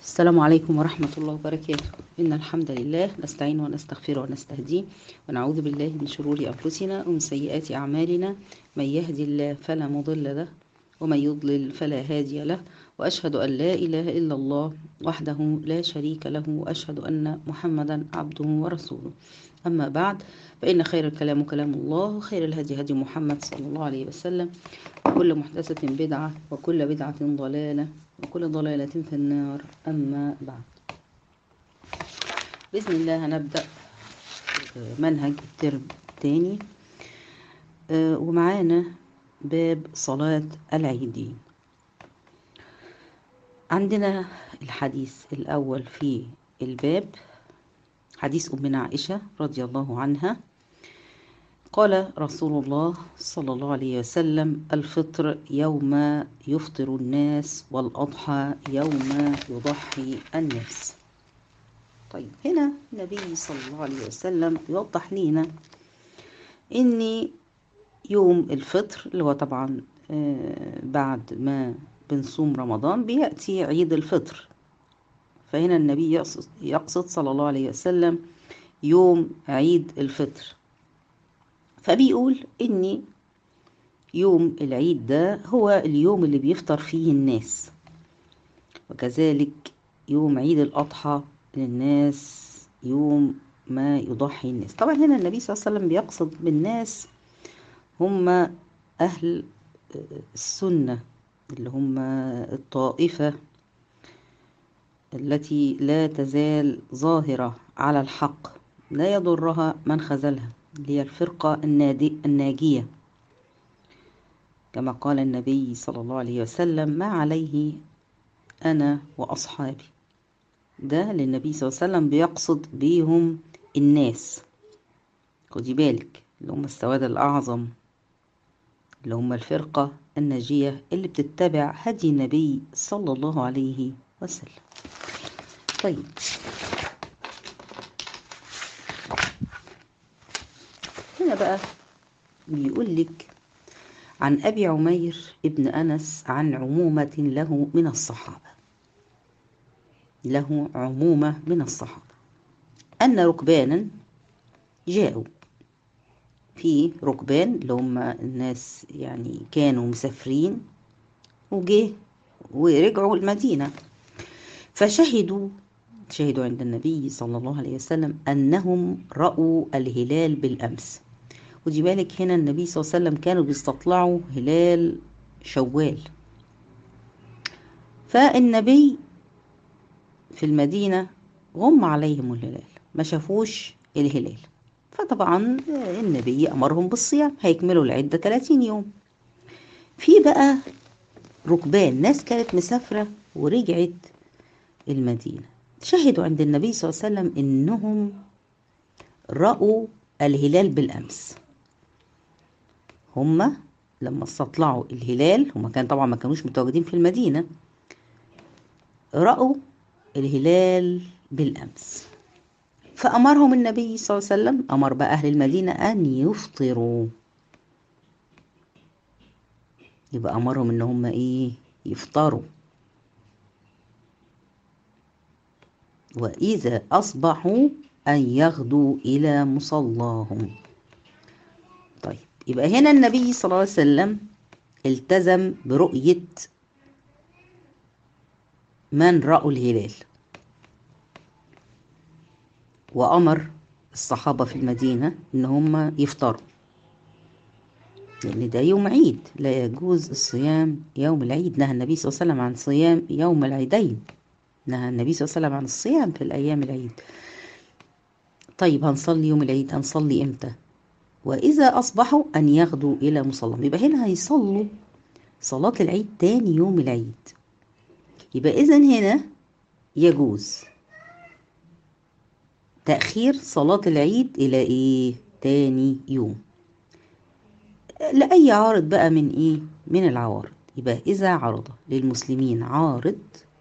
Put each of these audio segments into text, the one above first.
السلام عليكم ورحمة الله وبركاته إن الحمد لله نستعين ونستغفر ونستهديه ونعوذ بالله من شرور أنفسنا ومن سيئات أعمالنا من يهدي الله فلا مضل له ومن يضلل فلا هادي له وأشهد أن لا إله إلا الله وحده لا شريك له وأشهد أن محمدا عبده ورسوله أما بعد فإن خير الكلام كلام الله وخير الهدي هدي محمد صلى الله عليه وسلم وكل محدثة بدعة وكل بدعة ضلالة وكل ضلالة في النار أما بعد بإذن الله هنبدأ منهج الترم الثاني ومعانا باب صلاة العيدين عندنا الحديث الأول في الباب حديث أمنا عائشة رضي الله عنها قال رسول الله صلى الله عليه وسلم الفطر يوم يفطر الناس والأضحى يوم يضحي الناس طيب هنا النبي صلى الله عليه وسلم يوضح لنا ان يوم الفطر اللي هو طبعا بعد ما بنصوم رمضان بيأتي عيد الفطر فهنا النبي يقصد, يقصد صلى الله عليه وسلم يوم عيد الفطر فبيقول ان يوم العيد ده هو اليوم اللي بيفطر فيه الناس وكذلك يوم عيد الأضحى للناس يوم ما يضحي الناس طبعا هنا النبي صلى الله عليه وسلم بيقصد بالناس هم أهل السنة اللي هم الطائفة التي لا تزال ظاهرة على الحق لا يضرها من خذلها اللي هي الفرقة الناجية كما قال النبي صلى الله عليه وسلم ما عليه أنا وأصحابي ده للنبي صلى الله عليه وسلم بيقصد بيهم الناس خدي بالك اللي هم السواد الأعظم اللي هم الفرقة الناجية اللي بتتبع هدي النبي صلى الله عليه وسلم طيب هنا بقى بيقول لك عن أبي عمير ابن أنس عن عمومة له من الصحابة له عمومة من الصحابة أن ركبانا جاءوا في ركبان اللي هم الناس يعني كانوا مسافرين وجه ورجعوا المدينة فشهدوا شهدوا عند النبي صلى الله عليه وسلم أنهم رأوا الهلال بالأمس ودي بالك هنا النبي صلى الله عليه وسلم كانوا بيستطلعوا هلال شوال فالنبي في المدينة غم عليهم الهلال ما شافوش الهلال فطبعا النبي أمرهم بالصيام هيكملوا العدة 30 يوم في بقى ركبان ناس كانت مسافرة ورجعت المدينة شهدوا عند النبي صلى الله عليه وسلم إنهم رأوا الهلال بالأمس هما لما استطلعوا الهلال هما كان طبعا ما كانوش متواجدين في المدينة رأوا الهلال بالأمس فأمرهم النبي صلى الله عليه وسلم أمر بقى أهل المدينة أن يفطروا يبقى أمرهم إن هم إيه يفطروا وإذا أصبحوا أن يغدوا إلى مصلاهم طيب يبقى هنا النبي صلى الله عليه وسلم التزم برؤية من رأوا الهلال وأمر الصحابة في المدينة إن هم يفطروا لأن ده يوم عيد لا يجوز الصيام يوم العيد نهى النبي صلى الله عليه وسلم عن صيام يوم العيدين نهى النبي صلى الله عليه وسلم عن الصيام في الأيام العيد طيب هنصلي يوم العيد هنصلي امتى واذا اصبحوا ان يغدوا الى مصلى يبقى هنا هيصلوا صلاة العيد تاني يوم العيد يبقى اذا هنا يجوز تأخير صلاة العيد إلى إيه؟ تاني يوم لأي عارض بقى من إيه؟ من العوارض يبقى إذا عرض للمسلمين عارض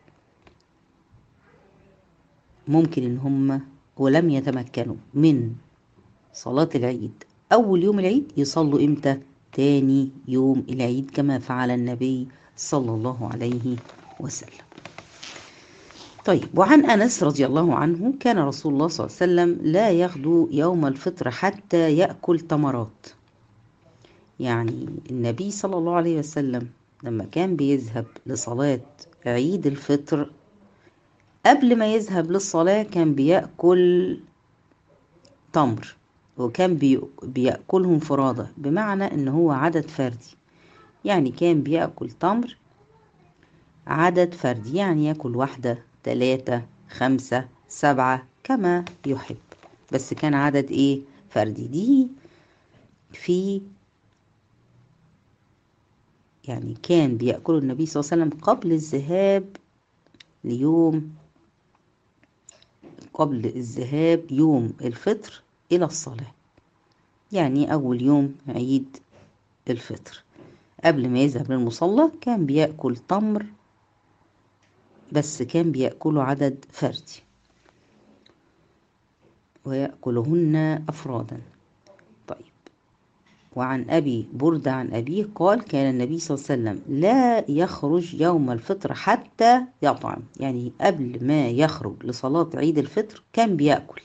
ممكن إن هم ولم يتمكنوا من صلاة العيد أول يوم العيد يصلوا إمتى؟ تاني يوم العيد كما فعل النبي صلى الله عليه وسلم طيب وعن أنس رضي الله عنه كان رسول الله صلى الله عليه وسلم لا يغدو يوم الفطر حتى يأكل تمرات يعني النبي صلى الله عليه وسلم لما كان بيذهب لصلاة عيد الفطر قبل ما يذهب للصلاة كان بيأكل تمر وكان بي... بيأكلهم فرادى بمعنى ان هو عدد فردي يعني كان بيأكل تمر عدد فردي يعني ياكل واحدة تلاتة خمسة سبعة كما يحب بس كان عدد ايه فردي دي في يعني كان بيأكل النبي صلى الله عليه وسلم قبل الذهاب ليوم قبل الذهاب يوم الفطر إلى الصلاة يعني أول يوم عيد الفطر قبل ما يذهب للمصلى كان بيأكل تمر بس كان بيأكله عدد فردي ويأكلهن أفرادا طيب وعن أبي بردة عن أبيه قال كان النبي صلى الله عليه وسلم لا يخرج يوم الفطر حتى يطعم يعني قبل ما يخرج لصلاة عيد الفطر كان بيأكل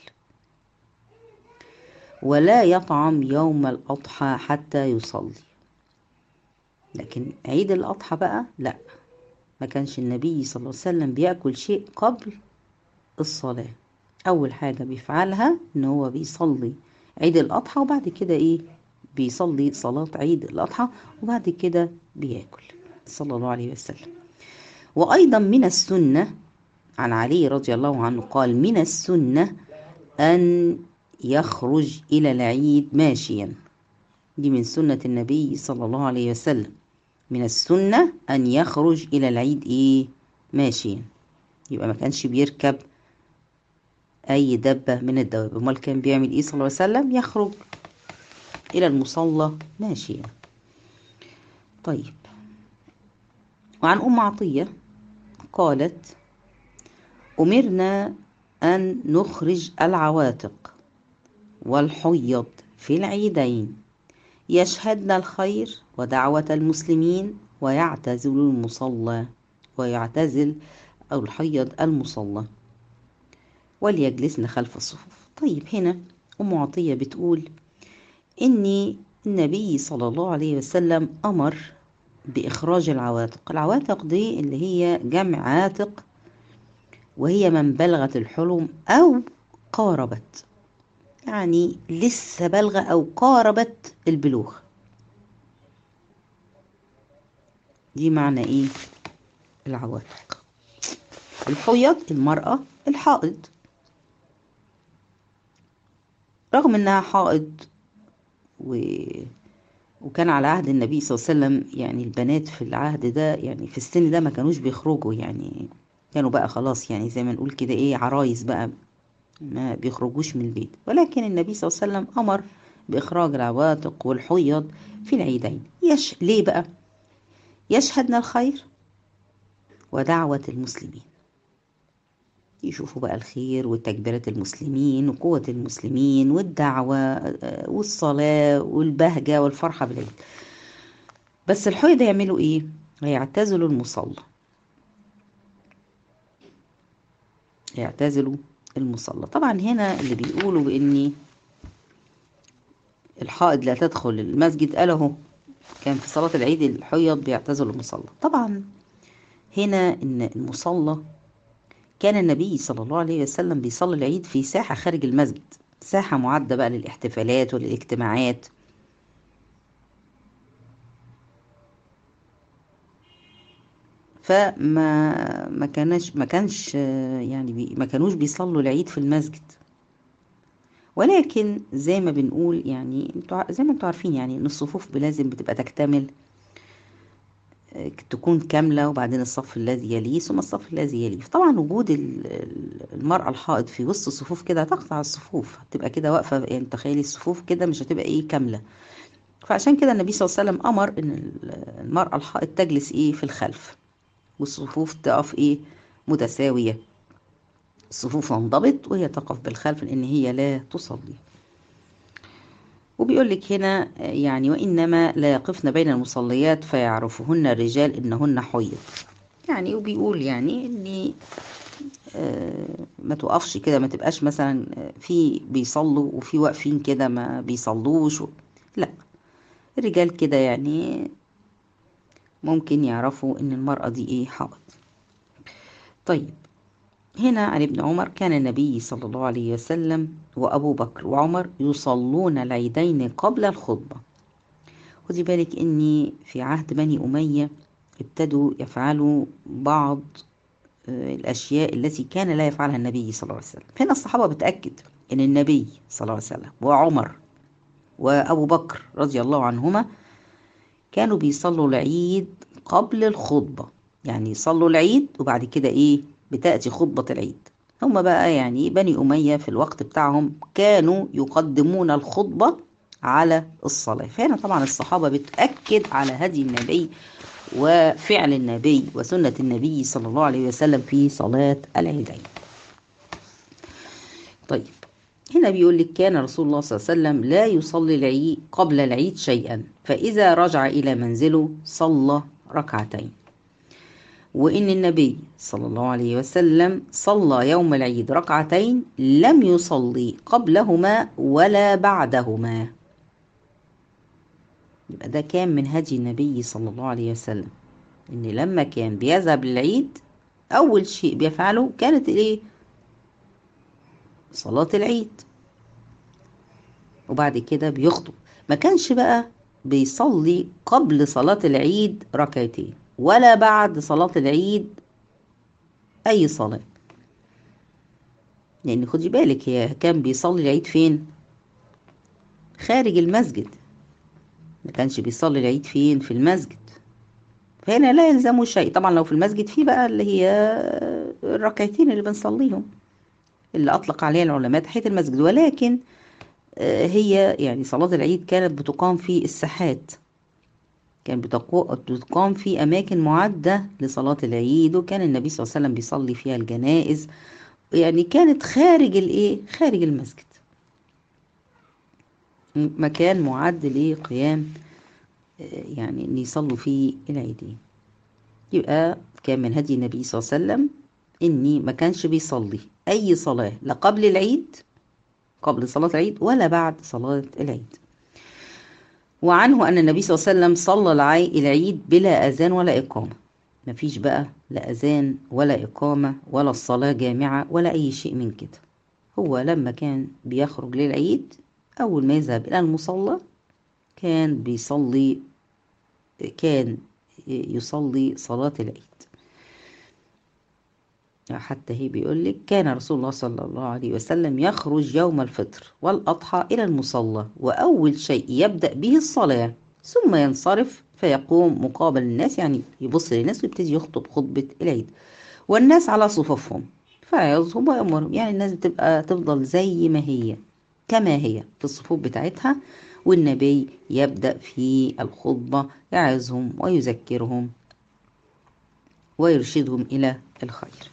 ولا يطعم يوم الأضحى حتى يصلي لكن عيد الأضحى بقى لا ما كانش النبي صلى الله عليه وسلم بيأكل شيء قبل الصلاة أول حاجة بيفعلها إن هو بيصلي عيد الأضحى وبعد كده إيه بيصلي صلاة عيد الأضحى وبعد كده بياكل صلى الله عليه وسلم وأيضا من السنة عن علي رضي الله عنه قال من السنة أن يخرج إلى العيد ماشيا دي من سنة النبي صلى الله عليه وسلم من السنة أن يخرج إلى العيد إيه ماشيا يبقى ما كانش بيركب أي دبة من الدواب أمال كان بيعمل إيه صلى الله عليه وسلم يخرج إلى المصلى ماشيا طيب وعن أم عطية قالت أمرنا أن نخرج العواتق والحيض في العيدين يشهدن الخير ودعوة المسلمين ويعتزل المصلى ويعتزل أو الحيض المصلى وليجلسن خلف الصفوف طيب هنا أم عطية بتقول إن النبي صلى الله عليه وسلم أمر بإخراج العواتق العواتق دي اللي هي جمع عاتق وهي من بلغت الحلم أو قاربت يعني لسه بالغة أو قاربت البلوغ دي معنى إيه العواتق الحيض المرأة الحائض رغم إنها حائض و... وكان على عهد النبي صلى الله عليه وسلم يعني البنات في العهد ده يعني في السن ده ما كانوش بيخرجوا يعني كانوا بقى خلاص يعني زي ما نقول كده ايه عرايس بقى ما بيخرجوش من البيت ولكن النبي صلى الله عليه وسلم أمر بإخراج العواتق والحيض في العيدين يش ليه بقى يشهدنا الخير ودعوة المسلمين يشوفوا بقى الخير وتكبيرة المسلمين وقوة المسلمين والدعوة والصلاة والبهجة والفرحة بالعيد بس الحيض يعملوا ايه هيعتزلوا المصلى يعتزلوا المصلى طبعا هنا اللي بيقولوا بإن الحائض لا تدخل المسجد قال اهو كان في صلاة العيد الحيض بيعتزل المصلى طبعا هنا ان المصلى كان النبي صلى الله عليه وسلم بيصلي العيد في ساحة خارج المسجد ساحة معدة بقى للاحتفالات وللاجتماعات فما ما كانش ما كانش يعني بي ما كانوش بيصلوا العيد في المسجد ولكن زي ما بنقول يعني انتوا زي ما انتوا عارفين يعني ان الصفوف لازم بتبقى تكتمل تكون كاملة وبعدين الصف الذي يليه ثم الصف الذي يليه طبعا وجود المرأة الحائض في وسط الصفوف كده هتقطع الصفوف هتبقى كده واقفة يعني تخيلي الصفوف كده مش هتبقى ايه كاملة فعشان كده النبي صلى الله عليه وسلم أمر إن المرأة الحائض تجلس ايه في الخلف والصفوف تقف ايه متساوية الصفوف تنضبط وهي تقف بالخلف لأن هي لا تصلي وبيقول لك هنا يعني وإنما لا يقفن بين المصليات فيعرفهن الرجال إنهن حيض يعني وبيقول يعني إن ما توقفش كده ما تبقاش مثلا في بيصلوا وفي واقفين كده ما بيصلوش و... لا الرجال كده يعني ممكن يعرفوا ان المرأة دي ايه حائض طيب هنا عن ابن عمر كان النبي صلى الله عليه وسلم وأبو بكر وعمر يصلون العيدين قبل الخطبة خدي بالك إني في عهد بني أمية ابتدوا يفعلوا بعض الأشياء التي كان لا يفعلها النبي صلى الله عليه وسلم هنا الصحابة بتأكد إن النبي صلى الله عليه وسلم وعمر وأبو بكر رضي الله عنهما كانوا بيصلوا العيد قبل الخطبة يعني يصلوا العيد وبعد كده إيه بتأتي خطبة العيد هم بقى يعني بني أمية في الوقت بتاعهم كانوا يقدمون الخطبة على الصلاة فهنا طبعا الصحابة بتأكد على هدي النبي وفعل النبي وسنة النبي صلى الله عليه وسلم في صلاة العيدين طيب هنا بيقول لك كان رسول الله صلى الله عليه وسلم لا يصلي العيد قبل العيد شيئا فإذا رجع إلى منزله صلى ركعتين وإن النبي صلى الله عليه وسلم صلى يوم العيد ركعتين لم يصلي قبلهما ولا بعدهما يبقى ده كان من هدي النبي صلى الله عليه وسلم إن لما كان بيذهب للعيد أول شيء بيفعله كانت إيه؟ صلاة العيد وبعد كده بيخطب ما كانش بقى بيصلي قبل صلاة العيد ركعتين ولا بعد صلاة العيد أي صلاة لأن يعني خدي بالك هي كان بيصلي العيد فين؟ خارج المسجد ما كانش بيصلي العيد فين؟ في المسجد فهنا لا يلزمه شيء طبعا لو في المسجد في بقى اللي هي الركعتين اللي بنصليهم اللي أطلق عليها العلماء تحية المسجد ولكن هي يعني صلاة العيد كانت بتقام في الساحات كان بتقام في أماكن معدة لصلاة العيد وكان النبي صلى الله عليه وسلم بيصلي فيها الجنائز يعني كانت خارج الإيه؟ خارج المسجد مكان معد لقيام يعني إن يصلوا فيه العيدين يبقى كان من هدي النبي صلى الله عليه وسلم إني ما كانش بيصلي أي صلاة لا قبل العيد قبل صلاة العيد ولا بعد صلاة العيد وعنه أن النبي صلى الله عليه وسلم صلى العيد بلا أذان ولا إقامة مفيش بقى لا أذان ولا إقامة ولا الصلاة جامعة ولا أي شيء من كده هو لما كان بيخرج للعيد أول ما يذهب إلى المصلى كان بيصلي كان يصلي صلاة العيد حتى هي بيقول لك كان رسول الله صلى الله عليه وسلم يخرج يوم الفطر والأضحى إلى المصلى وأول شيء يبدأ به الصلاة ثم ينصرف فيقوم مقابل الناس يعني يبص للناس ويبتدي يخطب خطبة العيد والناس على صفوفهم فيعظهم ويأمرهم يعني الناس بتبقى تفضل زي ما هي كما هي في الصفوف بتاعتها والنبي يبدأ في الخطبة يعظهم ويذكرهم ويرشدهم إلى الخير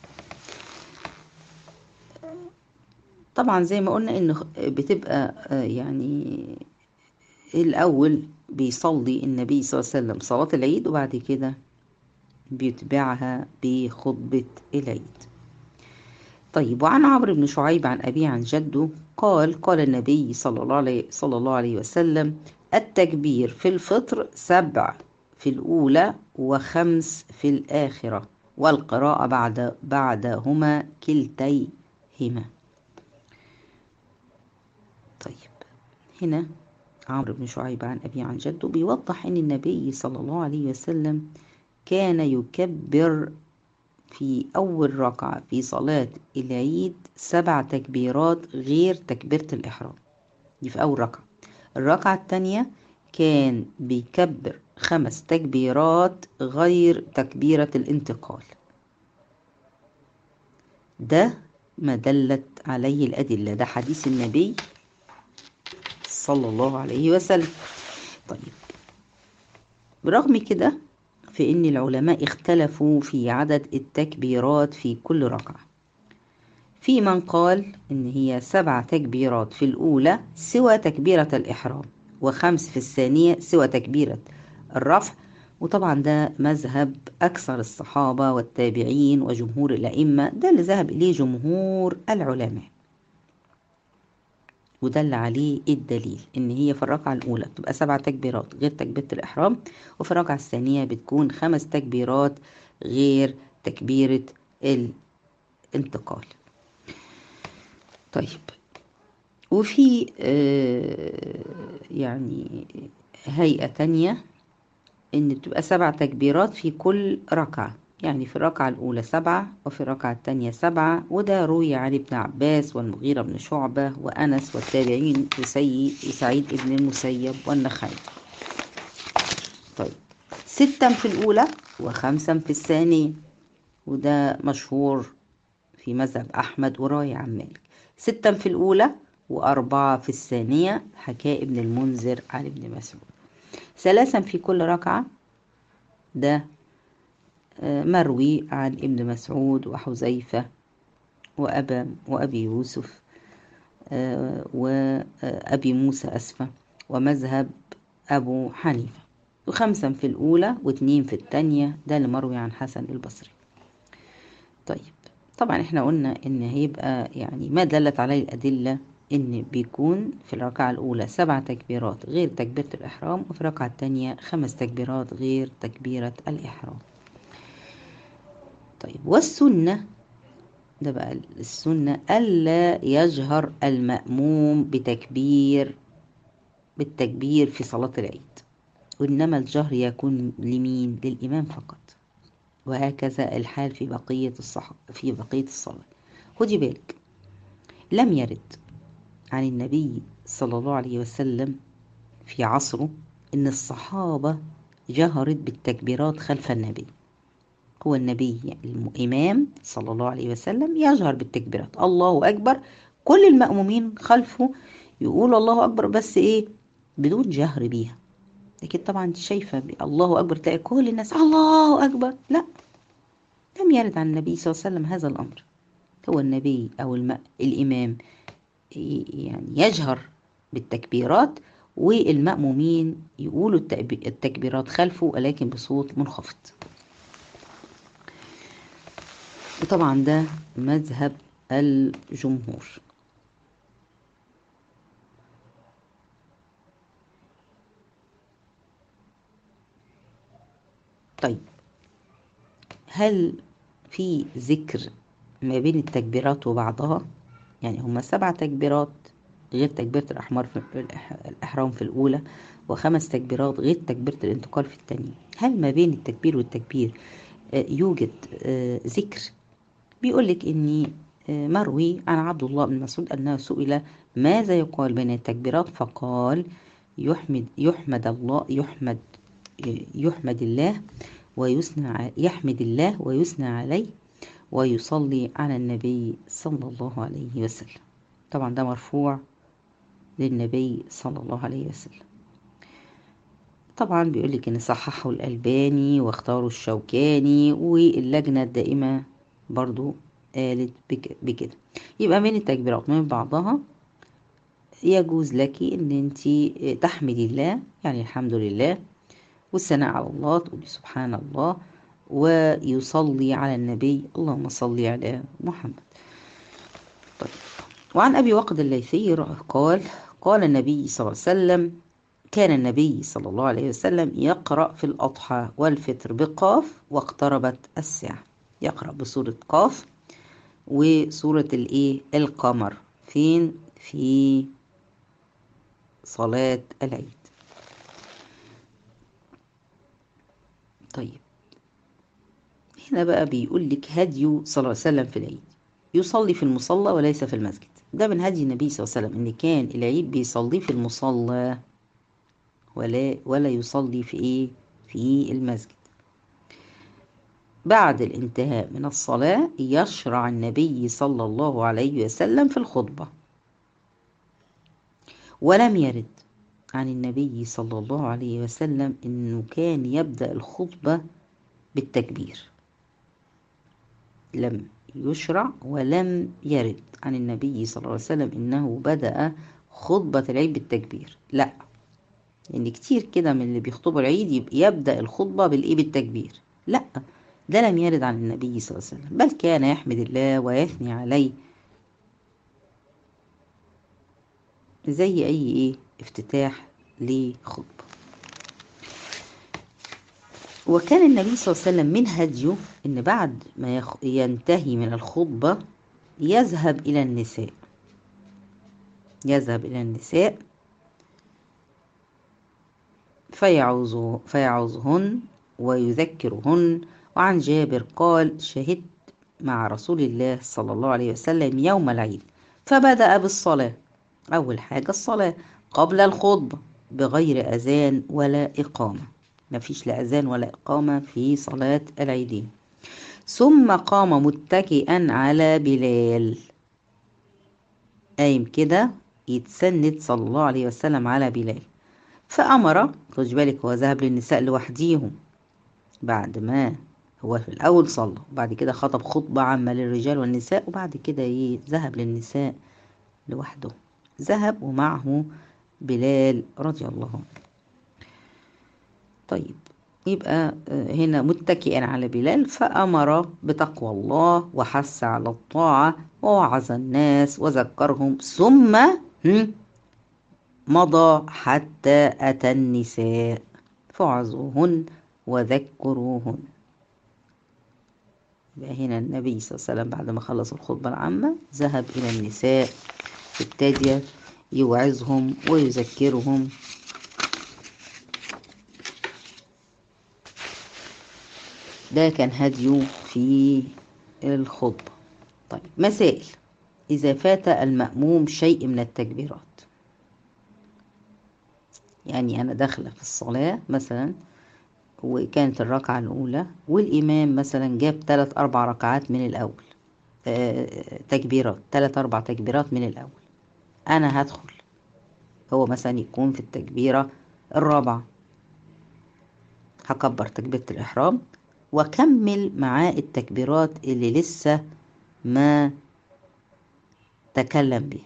طبعا زي ما قلنا ان بتبقى يعني الاول بيصلي النبي صلى الله عليه وسلم صلاة العيد وبعد كده بيتبعها بخطبة العيد طيب وعن عمرو بن شعيب عن أبيه عن جده قال قال النبي صلى الله عليه صلى الله عليه وسلم التكبير في الفطر سبع في الأولى وخمس في الآخرة والقراءة بعد بعدهما كلتيهما طيب هنا عمرو بن شعيب عن أبي عن جده بيوضح أن النبي صلى الله عليه وسلم كان يكبر في أول ركعة في صلاة العيد سبع تكبيرات غير تكبيرة الإحرام دي في أول ركعة الركعة الثانية كان بيكبر خمس تكبيرات غير تكبيرة الانتقال ده ما دلت عليه الأدلة ده حديث النبي صلى الله عليه وسلم طيب برغم كده في ان العلماء اختلفوا في عدد التكبيرات في كل ركعة في من قال ان هي سبع تكبيرات في الاولى سوى تكبيرة الاحرام وخمس في الثانية سوى تكبيرة الرفع وطبعا ده مذهب أكثر الصحابة والتابعين وجمهور الأئمة ده اللي ذهب إليه جمهور العلماء ودل عليه الدليل ان هي في الركعه الاولى بتبقى سبع تكبيرات غير تكبيره الاحرام وفي الركعه الثانيه بتكون خمس تكبيرات غير تكبيره الانتقال طيب وفي آه يعني هيئه تانية ان بتبقى سبع تكبيرات في كل ركعه يعني في الركعة الأولى سبعة وفي الركعة الثانية سبعة وده روي عن ابن عباس والمغيرة بن شعبة وأنس والتابعين وسعيد بن المسيب والنخعي طيب ستا في الأولى وخمسا في الثانية وده مشهور في مذهب أحمد وراي عن مالك ستا في الأولى وأربعة في الثانية حكاء ابن المنذر عن ابن مسعود ثلاثا في كل ركعة ده مروي عن ابن مسعود وحذيفة وأبا وأبي يوسف وأبي موسى أسفة ومذهب أبو حنيفة وخمسا في الأولى واثنين في الثانية ده اللي مروي عن حسن البصري طيب طبعا احنا قلنا ان هيبقى يعني ما دلت عليه الأدلة ان بيكون في الركعة الأولى سبع تكبيرات غير تكبيرة الإحرام وفي الركعة الثانية خمس تكبيرات غير تكبيرة الإحرام طيب والسنة ده بقى السنة ألا يجهر المأموم بتكبير بالتكبير في صلاة العيد وإنما الجهر يكون لمين للإمام فقط وهكذا الحال في بقية الصح في بقية الصلاة خدي بالك لم يرد عن النبي صلى الله عليه وسلم في عصره إن الصحابة جهرت بالتكبيرات خلف النبي هو النبي الإمام صلى الله عليه وسلم يجهر بالتكبيرات الله أكبر كل المأمومين خلفه يقولوا الله أكبر بس إيه بدون جهر بيها لكن طبعا انت شايفة الله أكبر تلاقي كل الناس الله أكبر لا لم يرد عن النبي صلى الله عليه وسلم هذا الأمر هو النبي أو الم... الإمام يعني يجهر بالتكبيرات والمأمومين يقولوا التكبيرات خلفه ولكن بصوت منخفض وطبعا ده مذهب الجمهور طيب هل في ذكر ما بين التكبيرات وبعضها يعني هما سبع تكبيرات غير تكبيرة الأحمر في الإحرام في الأولى وخمس تكبيرات غير تكبيرة الانتقال في الثانية هل ما بين التكبير والتكبير يوجد ذكر بيقول لك اني مروي عن عبد الله بن مسعود انه سئل ماذا يقال بين التكبيرات فقال يحمد يحمد الله يحمد يحمد الله ويثنى يحمد الله ويثنى عليه ويصلي على النبي صلى الله عليه وسلم طبعا ده مرفوع للنبي صلى الله عليه وسلم طبعا بيقول لك ان صححه الالباني واختاروا الشوكاني واللجنه الدائمه برضو قالت بكده يبقى من التكبيرات من بعضها يجوز لك ان انت تحمدي الله يعني الحمد لله والثناء على الله تقولي سبحان الله ويصلي على النبي اللهم صل على محمد طيب وعن ابي وقد الليثي قال قال النبي صلى الله عليه وسلم كان النبي صلى الله عليه وسلم يقرأ في الأضحى والفطر بقاف واقتربت الساعة يقرأ بسورة قاف وسورة الإيه القمر فين في صلاة العيد طيب هنا بقى بيقول لك هدي صلى الله عليه وسلم في العيد يصلي في المصلى وليس في المسجد ده من هدي النبي صلى الله عليه وسلم ان كان العيد بيصلي في المصلى ولا ولا يصلي في ايه في المسجد بعد الانتهاء من الصلاة يشرع النبي صلى الله عليه وسلم في الخطبة ولم يرد عن النبي صلى الله عليه وسلم انه كان يبدأ الخطبة بالتكبير لم يشرع ولم يرد عن النبي صلى الله عليه وسلم انه بدأ خطبة العيد بالتكبير لا يعني كتير كده من اللي بيخطبوا العيد يبدأ الخطبة بالإيه بالتكبير لا ده لم يرد عن النبي صلى الله عليه وسلم بل كان يحمد الله ويثني عليه زي أي إيه افتتاح لخطبة وكان النبي صلى الله عليه وسلم من هديه إن بعد ما ينتهي من الخطبة يذهب إلى النساء يذهب إلى النساء فيعوز فيعوزهن ويذكرهن وعن جابر قال شهدت مع رسول الله صلى الله عليه وسلم يوم العيد فبدأ بالصلاة أول حاجة الصلاة قبل الخطبة بغير أذان ولا إقامة ما فيش لا أذان ولا إقامة في صلاة العيدين ثم قام متكئا على بلال قايم كده يتسند صلى الله عليه وسلم على بلال فأمر خد بالك هو ذهب للنساء لوحديهم بعد ما هو في الأول صلى وبعد كده خطب خطبة عامة للرجال والنساء وبعد كده إيه ذهب للنساء لوحده ذهب ومعه بلال رضي الله عنه طيب يبقى هنا متكئا على بلال فأمر بتقوى الله وحث على الطاعة ووعظ الناس وذكرهم ثم مضى حتى أتى النساء فوعظوهن وذكروهن يبقى هنا النبي صلى الله عليه وسلم بعد ما خلص الخطبة العامة ذهب إلى النساء ابتدى يوعظهم ويذكرهم ده كان هديه في الخطبة طيب مسائل إذا فات المأموم شيء من التكبيرات يعني أنا داخلة في الصلاة مثلا وكانت الركعة الأولى والإمام مثلا جاب ثلاث أربع ركعات من الأول آه تكبيرات ثلاث أربع تكبيرات من الأول أنا هدخل هو مثلا يكون في التكبيرة الرابعة هكبر تكبيرة الإحرام وكمل معاه التكبيرات اللي لسه ما تكلم بيها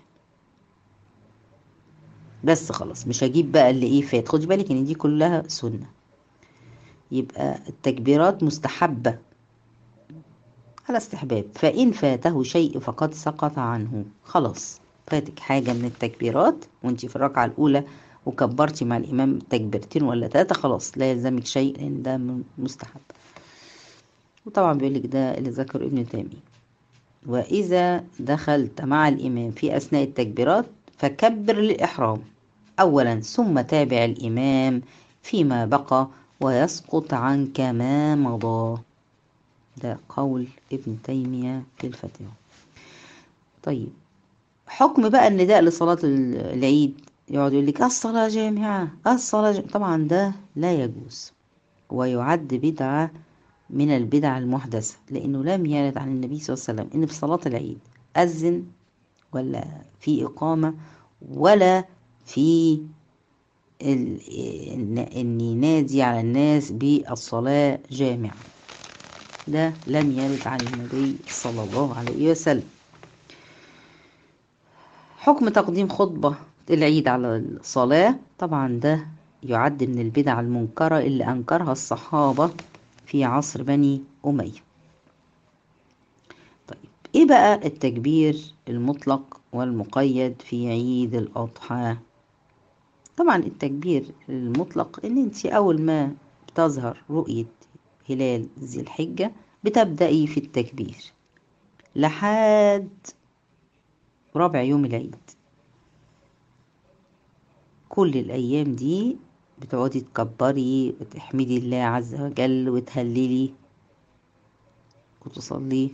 بس خلاص مش هجيب بقى اللي ايه فات خدي بالك ان دي كلها سنة يبقى التكبيرات مستحبة على استحباب فإن فاته شيء فقد سقط عنه خلاص فاتك حاجة من التكبيرات وانت في الركعة الأولى وكبرتي مع الإمام تكبيرتين ولا ثلاثة خلاص لا يلزمك شيء لأن ده مستحب وطبعا بيقول لك ده اللي ذكر ابن تيمية وإذا دخلت مع الإمام في أثناء التكبيرات فكبر للإحرام أولا ثم تابع الإمام فيما بقى ويسقط عنك ما مضى ده قول ابن تيمية في الفتاوى طيب حكم بقى النداء لصلاة العيد يقعد يقول لك الصلاة جامعة الصلاة جامعة. طبعا ده لا يجوز ويعد بدعة من البدع المحدثة لأنه لم يرد عن النبي صلى الله عليه وسلم إن في صلاة العيد أذن ولا في إقامة ولا في إن ينادي على الناس بالصلاة جامعة ده لم يرد عن النبي صلى الله عليه وسلم حكم تقديم خطبة العيد على الصلاة طبعا ده يعد من البدع المنكرة اللي أنكرها الصحابة في عصر بني أمية طيب إيه بقى التكبير المطلق والمقيد في عيد الأضحى طبعا التكبير المطلق ان انت اول ما بتظهر رؤية هلال ذي الحجة بتبدأي في التكبير لحد رابع يوم العيد كل الأيام دي بتقعدي تكبري وتحمدي الله عز وجل وتهللي وتصلي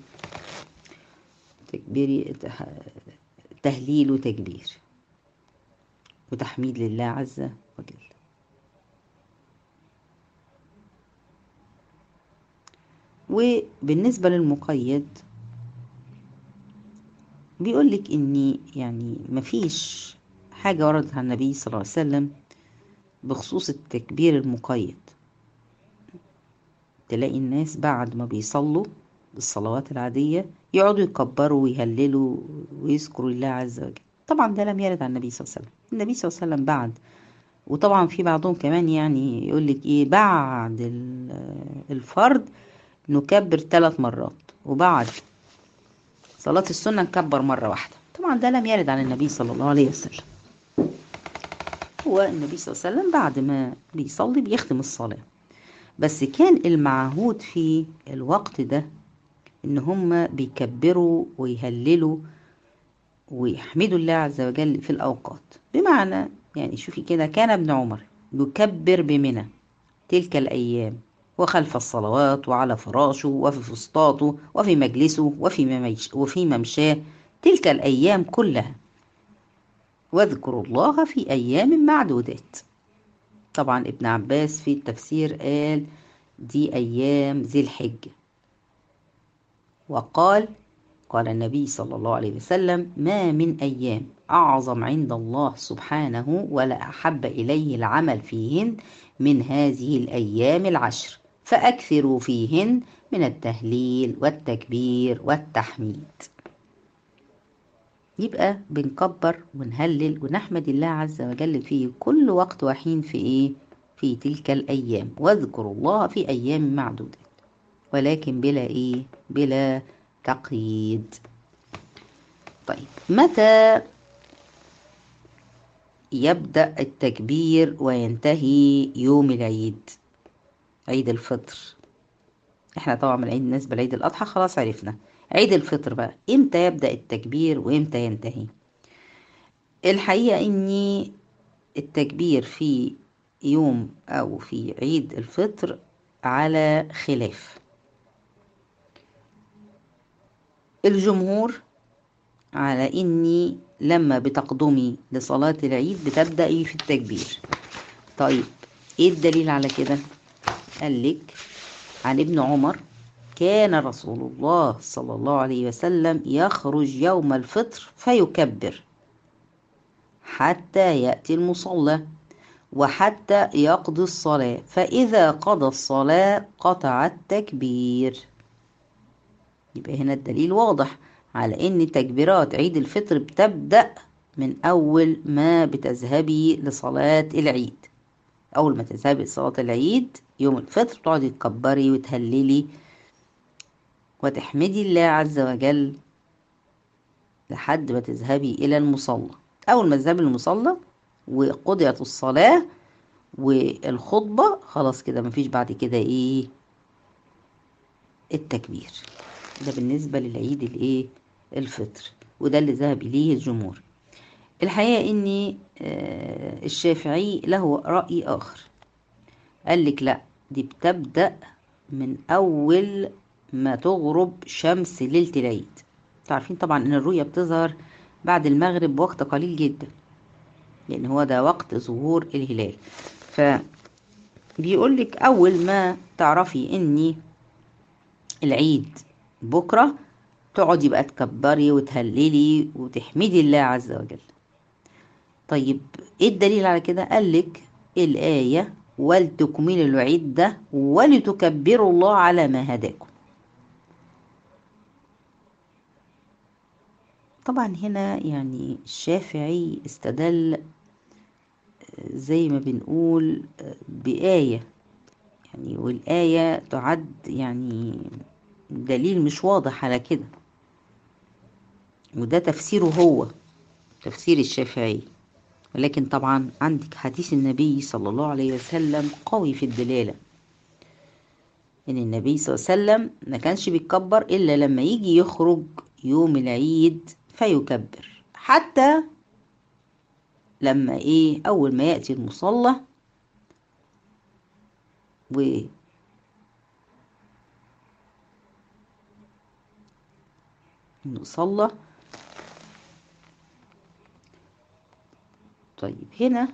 تكبيري تهليل وتكبير وتحميد لله عز وجل وبالنسبة للمقيد بيقول لك اني يعني مفيش حاجة وردت عن النبي صلى الله عليه وسلم بخصوص التكبير المقيد تلاقي الناس بعد ما بيصلوا بالصلوات العادية يقعدوا يكبروا ويهللوا ويذكروا الله عز وجل طبعا ده لم يرد عن النبي صلى الله عليه وسلم النبي صلى الله عليه وسلم بعد وطبعا في بعضهم كمان يعني يقول لك ايه بعد الفرض نكبر ثلاث مرات وبعد صلاة السنة نكبر مرة واحدة طبعا ده لم يرد عن النبي صلى الله عليه وسلم هو النبي صلى الله عليه وسلم بعد ما بيصلي بيختم الصلاة بس كان المعهود في الوقت ده ان هم بيكبروا ويهللوا ويحمدوا الله عز وجل في الأوقات بمعنى يعني شوفي كده كان ابن عمر يكبر بمنى تلك الأيام وخلف الصلوات وعلى فراشه وفي فسطاطه وفي مجلسه وفي, وفي ممشاه تلك الأيام كلها واذكروا الله في أيام معدودات طبعا ابن عباس في التفسير قال دي أيام ذي الحجة وقال قال النبي صلى الله عليه وسلم ما من أيام أعظم عند الله سبحانه ولا أحب إليه العمل فيهن من هذه الأيام العشر فأكثروا فيهن من التهليل والتكبير والتحميد يبقى بنكبر ونهلل ونحمد الله عز وجل في كل وقت وحين في إيه؟ في تلك الأيام واذكروا الله في أيام معدودة ولكن بلا إيه؟ بلا تقييد طيب متى يبدأ التكبير وينتهي يوم العيد عيد الفطر احنا طبعا من عيد الناس بالعيد الأضحى خلاص عرفنا عيد الفطر بقى امتى يبدأ التكبير وامتى ينتهي الحقيقة اني التكبير في يوم او في عيد الفطر على خلاف الجمهور على اني لما بتقدمي لصلاة العيد بتبدأي في التكبير طيب ايه الدليل على كده قال لك عن ابن عمر كان رسول الله صلى الله عليه وسلم يخرج يوم الفطر فيكبر حتى يأتي المصلى وحتى يقضي الصلاة فإذا قضى الصلاة قطع التكبير يبقى هنا الدليل واضح على ان تكبيرات عيد الفطر بتبدأ من اول ما بتذهبي لصلاة العيد اول ما تذهبي لصلاة العيد يوم الفطر تقعدي تكبري وتهللي وتحمدي الله عز وجل لحد ما تذهبي الى المصلى اول ما تذهبي للمصلى وقضيت الصلاة والخطبة خلاص كده مفيش بعد كده ايه التكبير ده بالنسبة للعيد الايه الفطر وده اللي ذهب إليه الجمهور الحقيقة إن الشافعي له رأي آخر قال لك لا دي بتبدأ من أول ما تغرب شمس ليلة العيد تعرفين طبعا إن الرؤية بتظهر بعد المغرب بوقت قليل جدا لأن هو ده وقت ظهور الهلال فبيقول لك أول ما تعرفي إني العيد بكرة تقعدي بقى تكبري وتهللي وتحمدي الله عز وجل طيب ايه الدليل على كده قال لك الآية ولتكملوا العدة ولتكبروا الله على ما هداكم طبعا هنا يعني الشافعي استدل زي ما بنقول بآية يعني والآية تعد يعني دليل مش واضح على كده وده تفسيره هو تفسير الشافعي ولكن طبعا عندك حديث النبي صلى الله عليه وسلم قوي في الدلالة إن النبي صلى الله عليه وسلم ما كانش بيكبر إلا لما يجي يخرج يوم العيد فيكبر حتى لما إيه أول ما يأتي المصلى و المصلى طيب هنا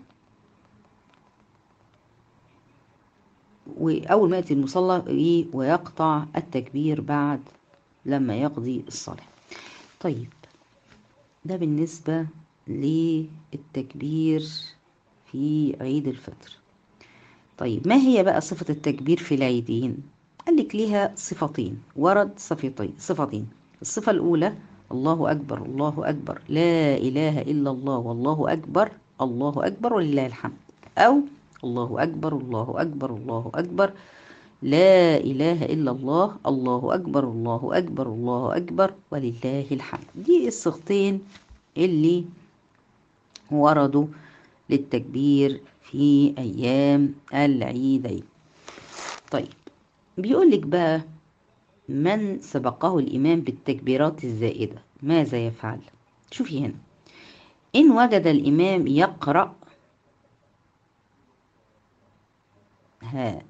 وأول ما يأتي المصلى إيه ويقطع التكبير بعد لما يقضي الصلاة طيب ده بالنسبة للتكبير في عيد الفطر طيب ما هي بقى صفة التكبير في العيدين قال لك ليها صفتين ورد صفتين صفتين الصفة الأولى الله أكبر الله أكبر لا إله إلا الله والله أكبر الله أكبر ولله الحمد أو الله أكبر الله أكبر الله أكبر لا إله إلا الله الله أكبر الله أكبر الله أكبر ولله الحمد دي الصيغتين اللي وردوا للتكبير في أيام العيدين طيب بيقول لك بقى من سبقه الإمام بالتكبيرات الزائدة ماذا يفعل شوفي هنا إن وجد الإمام يقرأ ها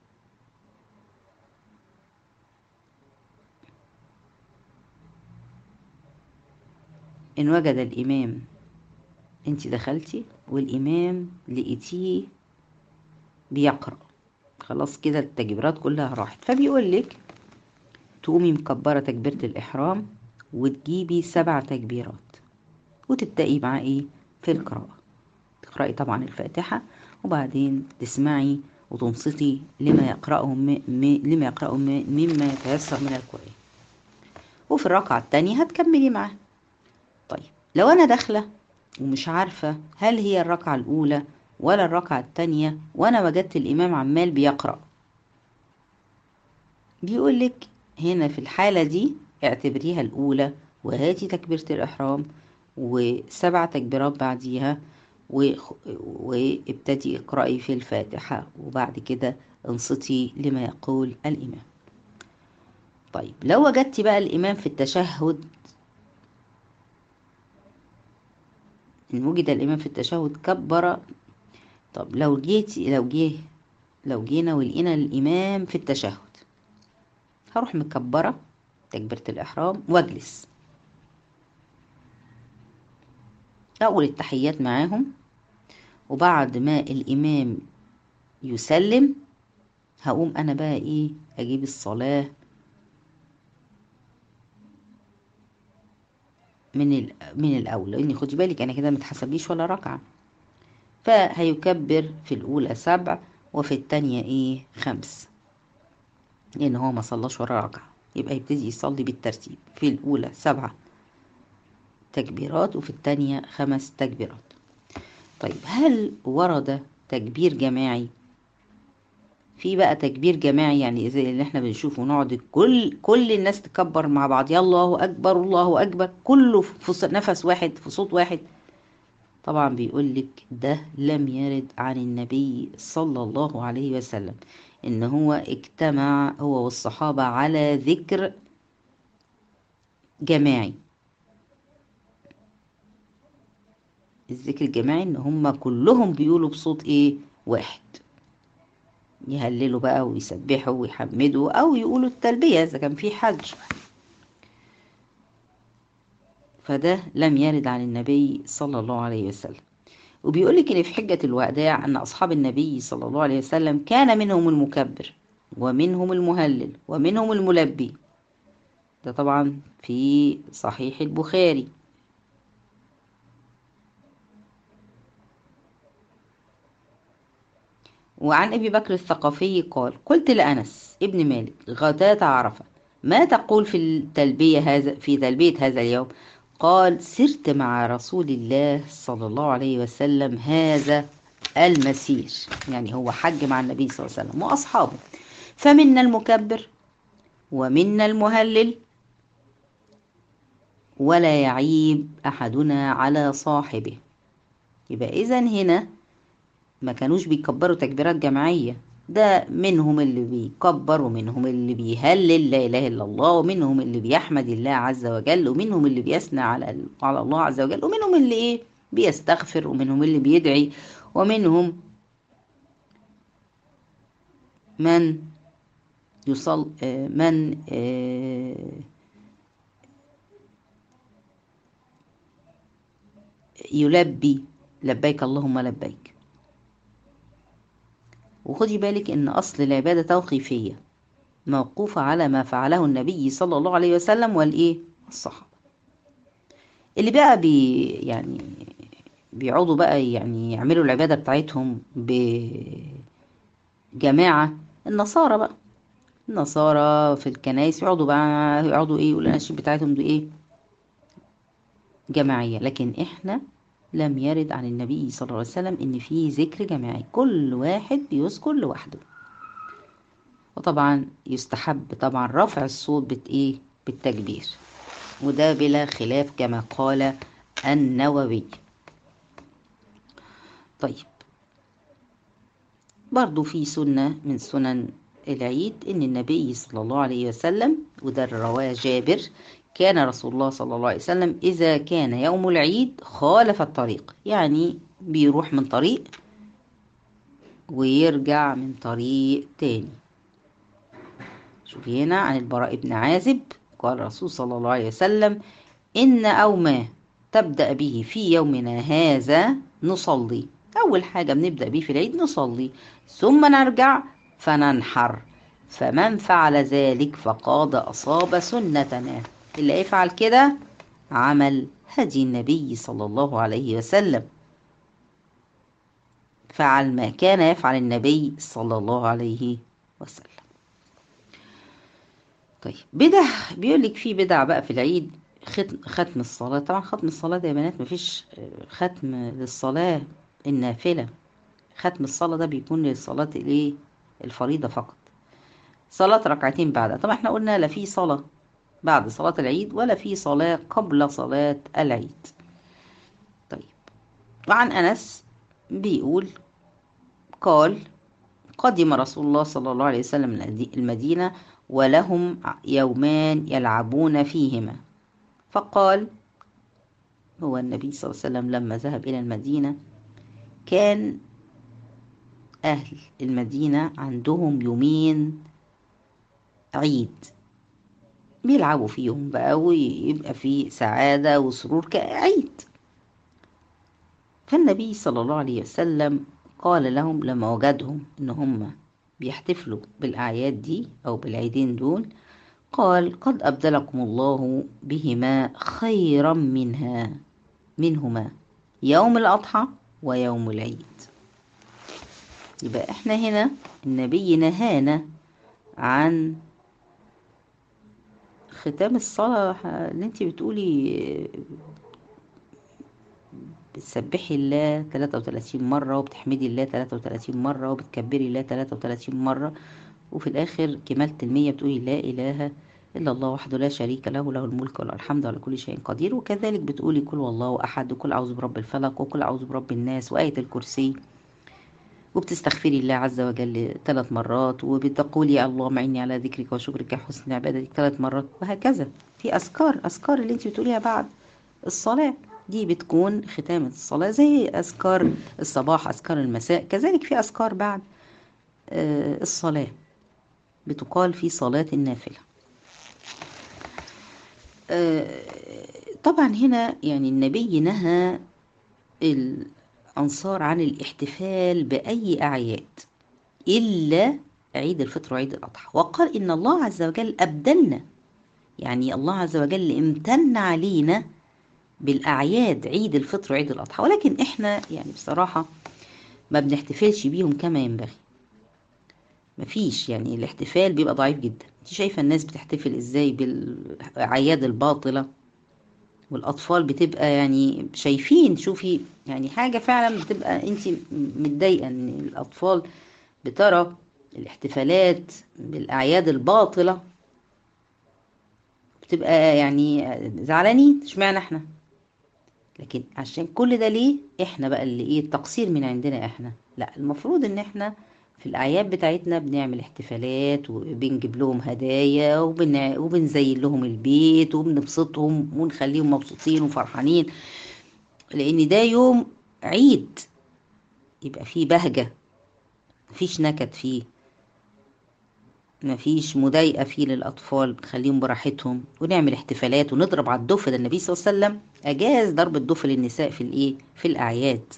إن وجد الإمام أنت دخلتي والإمام لقيتيه بيقرأ خلاص كده التكبيرات كلها راحت فبيقول لك تقومي مكبرة تكبيرة الإحرام وتجيبي سبع تكبيرات وتبدأي مع إيه في القراءة تقرأي طبعا الفاتحة وبعدين تسمعي وتنصتي لما يقرأه م... م... لما يقرأه م... مما يتيسر من القرآن وفي الركعة التانية هتكملي معاه طيب لو أنا داخلة ومش عارفة هل هي الركعة الأولى ولا الركعة التانية وأنا وجدت الإمام عمال بيقرأ بيقولك هنا في الحالة دي اعتبريها الأولى وهاتي تكبيرة الإحرام وسبع تكبيرات بعديها وابتدي اقرأي في الفاتحة وبعد كده انصتي لما يقول الإمام طيب لو وجدتي بقى الإمام في التشهد إن وجد الإمام في التشهد كبر طب لو جيتي لو جه لو جينا ولقينا الإمام في التشهد هروح مكبرة تكبيرة الإحرام وأجلس أقول التحيات معاهم وبعد ما الإمام يسلم هقوم أنا بقى إيه أجيب الصلاة من من الأول لأن خدي بالك أنا كده متحسبليش ولا ركعة فهيكبر في الأولى سبع وفي التانية إيه خمس لأن هو ما صلاش ولا ركعة يبقى يبتدي يصلي بالترتيب في الأولى سبعة تكبيرات وفي التانية خمس تكبيرات طيب هل ورد تكبير جماعي في بقى تكبير جماعي يعني زي اللي احنا بنشوفه نقعد كل كل الناس تكبر مع بعض يا الله اكبر الله اكبر كله في نفس واحد في صوت واحد طبعا بيقول لك ده لم يرد عن النبي صلى الله عليه وسلم ان هو اجتمع هو والصحابة على ذكر جماعي الذكر الجماعي ان هم كلهم بيقولوا بصوت ايه واحد يهللوا بقى ويسبحوا ويحمدوا او يقولوا التلبية اذا كان في حج فده لم يرد عن النبي صلى الله عليه وسلم وبيقول لك ان في حجة الوداع ان اصحاب النبي صلى الله عليه وسلم كان منهم المكبر ومنهم المهلل ومنهم الملبي ده طبعا في صحيح البخاري وعن ابي بكر الثقفي قال قلت لانس ابن مالك غداة عرفه ما تقول في التلبيه هذا في تلبيه هذا اليوم قال سرت مع رسول الله صلى الله عليه وسلم هذا المسير يعني هو حج مع النبي صلى الله عليه وسلم واصحابه فمنا المكبر ومنا المهلل ولا يعيب احدنا على صاحبه يبقى اذا هنا ما كانوش بيكبروا تكبيرات جماعية ده منهم اللي بيكبر ومنهم اللي بيهلل لا إله إلا الله ومنهم اللي بيحمد الله عز وجل ومنهم اللي بيثنى على على الله عز وجل ومنهم اللي إيه بيستغفر ومنهم اللي بيدعي ومنهم من يصل من يلبي لبيك اللهم لبيك وخدي بالك ان اصل العبادة توقيفية موقوفة على ما فعله النبي صلى الله عليه وسلم والايه الصحابة اللي بقى بي يعني بيقعدوا بقى يعني يعملوا العبادة بتاعتهم بجماعة النصارى بقى النصارى في الكنائس يقعدوا بقى يقعدوا ايه يقولوا الاناشيد بتاعتهم دي ايه جماعية لكن احنا لم يرد عن النبي صلى الله عليه وسلم ان في ذكر جماعي كل واحد بيذكر لوحده وطبعا يستحب طبعا رفع الصوت بت ايه بالتكبير وده بلا خلاف كما قال النووي طيب برضو في سنة من سنن العيد إن النبي صلى الله عليه وسلم وده رواه جابر كان رسول الله صلى الله عليه وسلم إذا كان يوم العيد خالف الطريق يعني بيروح من طريق ويرجع من طريق تاني شوف هنا عن البراء بن عازب قال الرسول صلى الله عليه وسلم إن أو ما تبدأ به في يومنا هذا نصلي أول حاجة بنبدأ به في العيد نصلي ثم نرجع فننحر فمن فعل ذلك فقاد أصاب سنتنا اللي يفعل كده عمل هدي النبي صلى الله عليه وسلم فعل ما كان يفعل النبي صلى الله عليه وسلم طيب بدع بيقول لك في بدع بقى في العيد ختم ختم الصلاة طبعا ختم الصلاة ده يا بنات مفيش ختم للصلاة النافلة ختم الصلاة ده بيكون للصلاة الايه الفريضة فقط صلاة ركعتين بعدها طبعا احنا قلنا لا في صلاة بعد صلاة العيد ولا في صلاة قبل صلاة العيد طيب وعن أنس بيقول قال قدم رسول الله صلى الله عليه وسلم المدينة ولهم يومان يلعبون فيهما فقال هو النبي صلى الله عليه وسلم لما ذهب إلى المدينة كان أهل المدينة عندهم يومين عيد بيلعبوا فيهم بقى ويبقى في سعادة وسرور كعيد فالنبي صلى الله عليه وسلم قال لهم لما وجدهم إن هم بيحتفلوا بالأعياد دي أو بالعيدين دول قال قد أبدلكم الله بهما خيرا منها منهما يوم الأضحى ويوم العيد يبقى احنا هنا النبي نهانا عن ختام الصلاة اللي انت بتقولي بتسبحي الله 33 مرة وبتحمدي الله 33 مرة وبتكبري الله 33 مرة وفي الآخر كملت المية بتقولي لا إله إلا الله وحده لا شريك له له الملك وله الحمد على كل شيء قدير وكذلك بتقولي كل والله أحد وكل أعوذ برب الفلق وكل أعوذ برب الناس وآية الكرسي وبتستغفري الله عز وجل ثلاث مرات وبتقولي اللهم اعني على ذكرك وشكرك حسن عبادتك ثلاث مرات وهكذا في أذكار أذكار اللي انت بتقوليها بعد الصلاة دي بتكون ختامة الصلاة زي أذكار الصباح أذكار المساء كذلك في أذكار بعد الصلاة بتقال في صلاة النافلة طبعا هنا يعني النبي نهى الأنصار عن الاحتفال بأي أعياد إلا عيد الفطر وعيد الأضحى وقال إن الله عز وجل أبدلنا يعني الله عز وجل امتن علينا بالأعياد عيد الفطر وعيد الأضحى ولكن إحنا يعني بصراحة ما بنحتفلش بيهم كما ينبغي مفيش يعني الاحتفال بيبقى ضعيف جدا انت شايفة الناس بتحتفل ازاي بالأعياد الباطلة والأطفال بتبقى يعني شايفين شوفي يعني حاجة فعلا بتبقى انت متضايقة ان الأطفال بترى الاحتفالات بالأعياد الباطلة بتبقى يعني زعلانين اشمعنى احنا لكن عشان كل ده ليه احنا بقى اللي ايه التقصير من عندنا احنا لا المفروض ان احنا في الأعياد بتاعتنا بنعمل احتفالات وبنجيب لهم هدايا وبن... وبنزين لهم البيت وبنبسطهم ونخليهم مبسوطين وفرحانين لأن ده يوم عيد يبقى فيه بهجة مفيش نكد فيه مفيش مضايقة فيه للأطفال بنخليهم براحتهم ونعمل احتفالات ونضرب على الدف ده النبي صلى الله عليه وسلم أجاز ضرب الدف للنساء في الإيه في الأعياد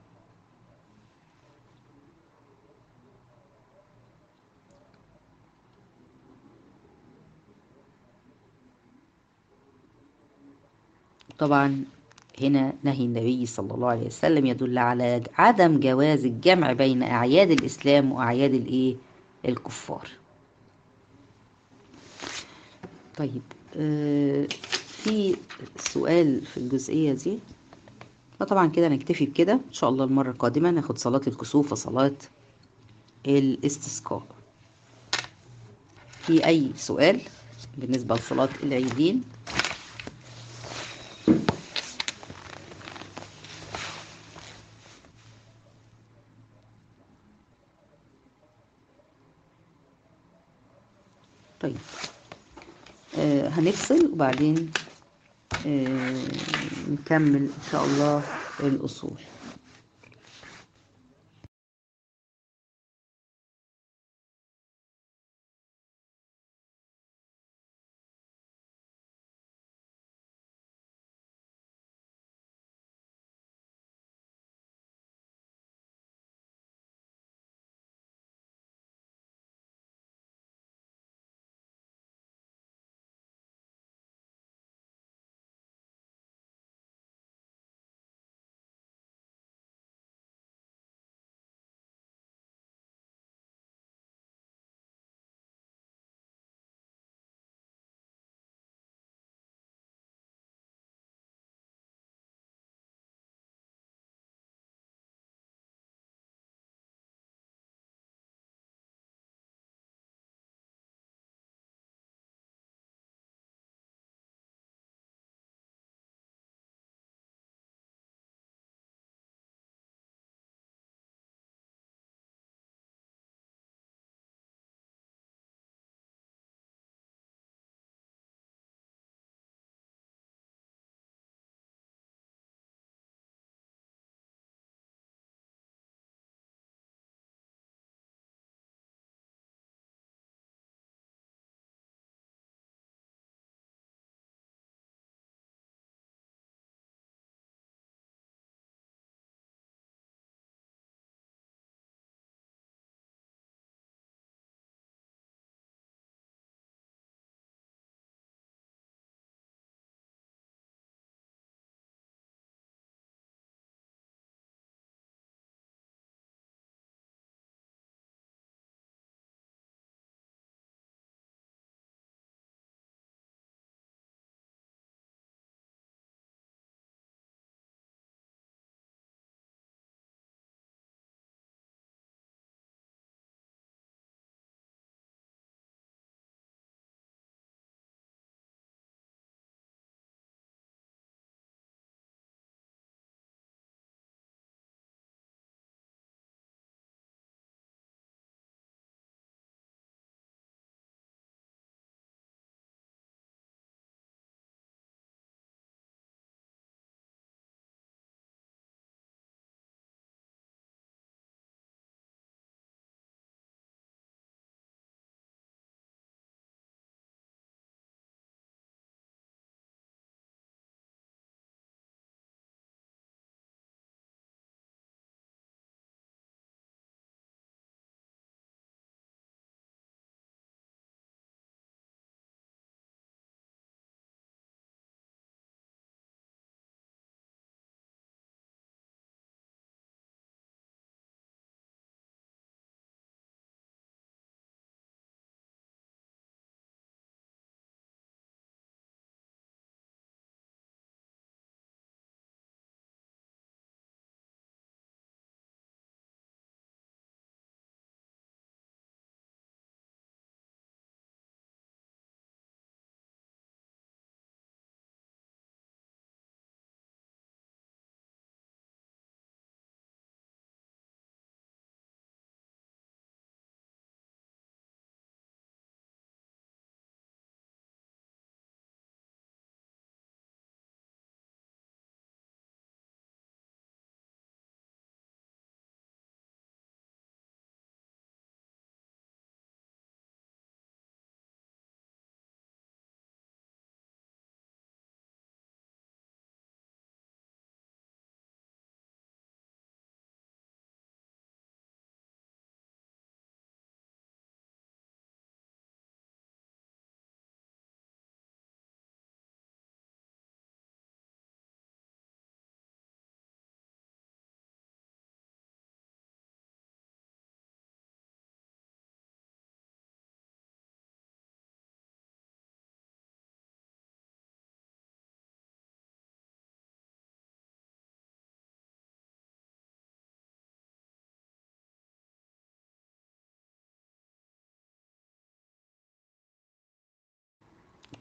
طبعا هنا نهي النبي صلى الله عليه وسلم يدل على عدم جواز الجمع بين أعياد الإسلام وأعياد الإيه الكفار طيب آه في سؤال في الجزئية دي فطبعا كده نكتفي بكده ان شاء الله المرة القادمة ناخد صلاة الكسوف وصلاة الاستسقاء في اي سؤال بالنسبة لصلاة العيدين طيب آه هنفصل وبعدين آه نكمل ان شاء الله الاصول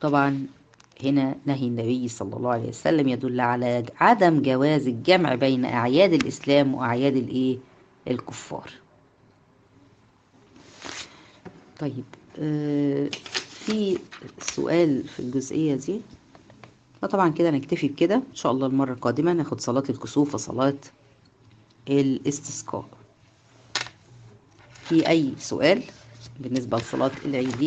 طبعا هنا نهي النبي صلى الله عليه وسلم يدل على عدم جواز الجمع بين أعياد الإسلام وأعياد الإيه الكفار طيب آه في سؤال في الجزئية دي فطبعا كده نكتفي بكده إن شاء الله المرة القادمة ناخد صلاة الكسوف وصلاة الاستسقاء في أي سؤال بالنسبة لصلاة العيدين